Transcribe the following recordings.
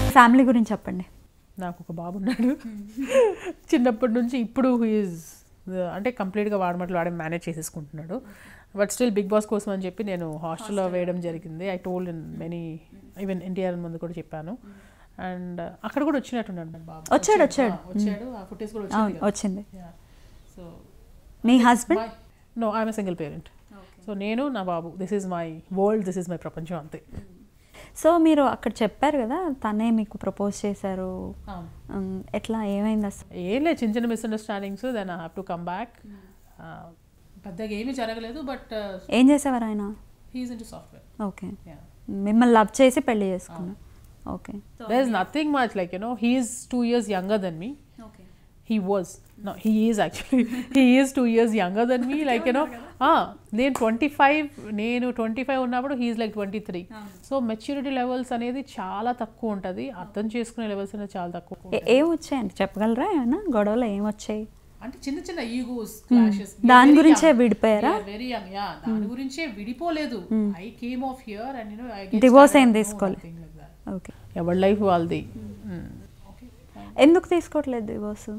Family గురించి చెప్పండి నాకు ఒక బాబు ఉన్నాడు చిన్నప్పటి నుంచి ఇప్పుడు ఈజ్ అంటే కంప్లీట్గా వాడమట్లు వాడే మేనేజ్ చేసేసుకుంటున్నాడు బట్ స్టిల్ బిగ్ బాస్ కోసం అని చెప్పి నేను హాస్టల్లో వేయడం జరిగింది I told in many even NTR ముందు కూడా చెప్పాను అండ్ అక్కడ కూడా వచ్చినట్టున్నాడు నా బాబు వచ్చాడు, వచ్చాడు. ఆ, వచ్చాడు ఆ ఫుటేజ్ కూడా అవును వచ్చింది వచ్చింది so me husband no I'm single parent so నేను నా బాబు this is my world this is my ప్రపంచం అంతే సో మీరు అక్కడ చెప్పారు కదా తనే మీకు ప్రపోజ్ చేశారు అవును ఉమ్, ఎట్లా ఏమైంది అసలు ఏం లేదు చిన్న చిన్న misunderstandings then I have to come back పెద్దగా ఏమీ జరగలేదు బట్ ఏం చేసేవారు ఆయన he's into software okay మిమ్మల్ని లవ్ చేసి పెళ్లి చేసుకున్నా okay there is nothing much like you know he's two years younger than me he was no he is actually he is two years younger than me like you know నేను twenty five నేను twenty five ఉన్నప్పుడు he's like twenty three so maturity levels అనేది చాలా తక్కువ ఉంటుంది అర్థం చేసుకునే levels అనేది చాలా తక్కువ ఏ- ఏం వచ్చాయండి చెప్పగలరా ఏమన్నా గొడవలు ఏం వచ్చాయి అంటే చిన్న చిన్న ఈగోస్ క్లాషెస్ దాని గురించే విడిపోయారా వెరీ యంగ్ యా దాని గురించే విడిపోలేదు I came off here and you know I Divorce ఏం తీసుకోలే? ఓకే ఎవరి లైఫ్ వాళ్ళది ఎందుకు తీసుకోవట్లేదు డివోర్స్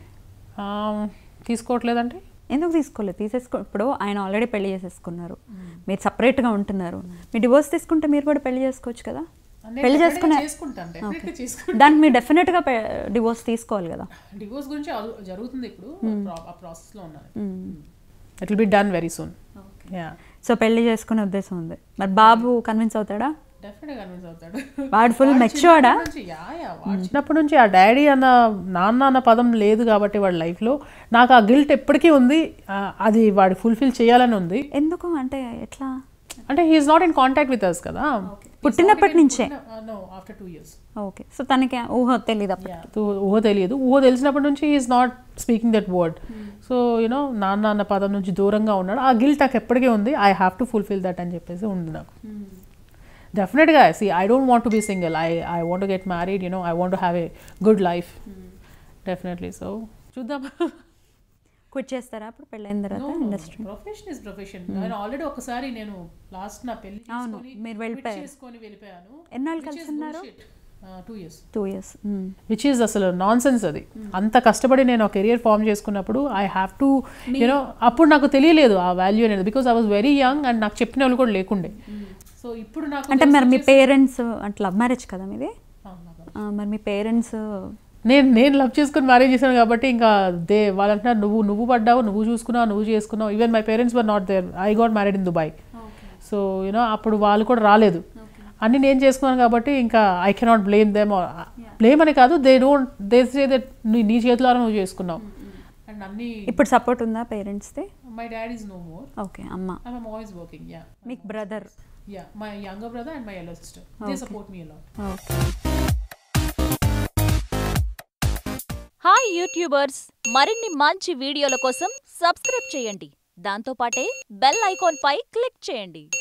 తీసుకోవట్లేదంటే ఎందుకు తీసుకోలేదు తీసేసుకో ఇప్పుడు ఆయన ఆల్రెడీ పెళ్లి చేసేసుకున్నారు మీరు సపరేట్గా ఉంటున్నారు మీరు డివోర్స్ తీసుకుంటే మీరు కూడా పెళ్లి చేసుకోవచ్చు కదా పెళ్లి చేసుకునే చేసుకుంటాను డెఫినెట్గా చేసుకుంటాను దానికి మీరు డెఫినెట్గా డివోర్స్ తీసుకోవాలి కదా డివోర్స్ గురించి అలు- జరుగుతుంది ఇప్పుడు ప్రా- ఆ ప్రాసెస్ లో ఉన్నాను it will be done very soon yeah so పెళ్లి చేసుకునే ఉద్దేశం ఉంది మరి బాబు కన్విన్స్ అవుతాడా డెఫినెట్ కన్విన్స్ అవుతాడు వాడు ఫుల్ వాడు మెచ్యూర్డా చిన్నప్పటి నుంచి- యా, యా, వాడు చిన్నప్పటి నుంచి ఆ డాడీ అన్న నాన్న అన్న పదం లేదు కాబట్టి వాడి లైఫ్లో నాకు ఆ గిల్ట్ ఎప్పటికీ ఉంది ఆ, అది వాడు ఫుల్ఫిల్ చేయాలని ఉంది ఎందుకు అంటే ఎట్లా అంటే he is not in contact with us కదా పుట్టినప్పటి నుంచే no after two years okay so తనకి ఊహ తెలియదు అప్పుడు ఊహ తెలియదు ఊహ తెలిసినప్పటి నుంచి is not speaking that word so you know నాన్న అన్న పదం నుంచి దూరంగా ఉన్నాడు ఆ గిల్ట్ నాకు ఎప్పటికీ ఉంది I have to fulfil that అని చెప్పేసి ఉంది నాకు డెఫినెట్గా see I don't want to be single I I want get married you know I want have a good life definitely so చూద్దాం క్విట్ చేస్తారా అప్పుడు పెళ్ళైన తర్వాత ఇండస్ట్రీ ప్రొఫెషన్ ఇస్ ప్రొఫెషన్ నేను ఆల్రెడీ ఒకసారి నేను లాస్ట్ నా పెళ్లి అవును, చేసుకొని మీరు quit వెళ్ళిపోయారు. చేసుకొని వెళ్ళిపోయాను ఎన్నాళ్ళు కలిసి ఉన్నారు two years two years which is అసలు నాన్ సెన్స్ అది అంత కష్టపడి నేను కెరియర్ ఫామ్ చేసుకున్నప్పుడు ఐ హ్యావ్ టు యూనో అప్పుడు నాకు తెలియలేదు ఆ వాల్యూ అనేది because I was very young and నాకు చెప్పిన వాళ్ళు కూడా లేకుండే సో ఇప్పుడు నాకు అంటే మరి మీ పేరెంట్స్ అంటే లవ్ మ్యారేజ్ కదా మీది ఆ, నాకు- ఆ, మరి మీ పేరెంట్స్ నేను నేను లవ్ చేసుకుని మ్యారేజ్ చేశాను కాబట్టి ఇంకా దే వాళ్ళంటున్నారు నువ్వు నువ్వు పడ్డావు నువ్వు చూసుకున్నావు నువ్వు చేసుకున్నావు even my parents were not there I got married in Dubai so you know అప్పుడు వాళ్ళు కూడా రాలేదు అన్ని నేను చేసుకున్నాను కాబట్టి ఇంకా I cannot blame them blame అని కాదు they don't they say that నీ చేతిలో నువ్వు చేసుకున్నావు అండ్ అన్ని ఇప్పుడు సపోర్ట్ ఉందా పేరెంట్స్ది my dad is no more okay అమ్మ I am always working yeah మీకు brother yeah my younger brother and my elder sister they support me a lot okay hi YouTubers మరిన్ని మంచి వీడియోల కోసం సబ్స్క్రైబ్ చేయండి దాంతోపాటే బెల్ ఐకాన్ పై click చేయండి